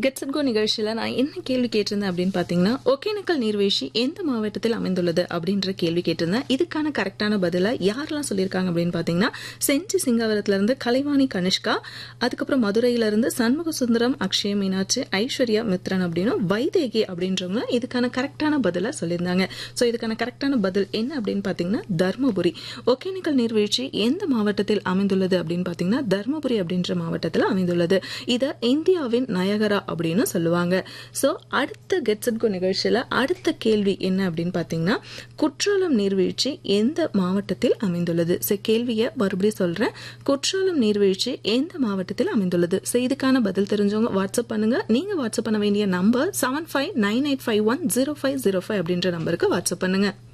gets கோ நிகழ்ச்சியில் நான் என்ன கேள்வி கேட்டிருந்தேன் அப்படின்னு பார்த்தீங்கன்னா ஒகேனக்கல் நீர்வீழ்ச்சி எந்த மாவட்டத்தில் அமைந்துள்ளது அப்படின்ற கேள்வி கேட்டிருந்தேன் இதுக்கான கரெக்டான பதிலை யாரெல்லாம் சொல்லியிருக்காங்க அப்படின்னு பார்த்தீங்கன்னா செஞ்சி சிங்காவரத்துலேருந்து கலைவாணி கனிஷ்கா அதுக்கப்புறம் மதுரையிலேருந்து சண்முக சுந்தரம் அக்ஷய மீனாட்சி ஐஸ்வர்யா மித்ரன் அப்படின்னு வைதேகி அப்படின்றவங்க இதுக்கான கரெக்டான பதிலை சொல்லியிருந்தாங்க ஸோ இதுக்கான கரெக்டான பதில் என்ன அப்படின்னு பார்த்தீங்கன்னா தர்மபுரி ஒகேனக்கல் நீர்வீழ்ச்சி எந்த மாவட்டத்தில் அமைந்துள்ளது அப்படின்னு பார்த்தீங்கன்னா தர்மபுரி அப்படின்ற மாவட்டத்தில் அமைந்துள்ளது இதை இந்தியாவின் நயகரா அப்படின்னு சொல்லுவாங்க ஸோ அடுத்த கெட்ஸட்கோ நிகழ்ச்சியில் அடுத்த கேள்வி என்ன அப்படின்னு பார்த்தீங்கன்னா குற்றாலம் நீர்வீழ்ச்சி எந்த மாவட்டத்தில் அமைந்துள்ளது ஸோ கேள்வியை மறுபடியும் சொல்கிறேன் குற்றாலம் நீர்வீழ்ச்சி எந்த மாவட்டத்தில் அமைந்துள்ளது ஸோ இதுக்கான பதில் தெரிஞ்சவங்க வாட்ஸ்அப் பண்ணுங்க நீங்கள் வாட்ஸ்அப் பண்ண வேண்டிய number seven five nine eight five one zero five zero five அப்படின்ற நம்பருக்கு வாட்ஸ்அப் பண்ணுங்க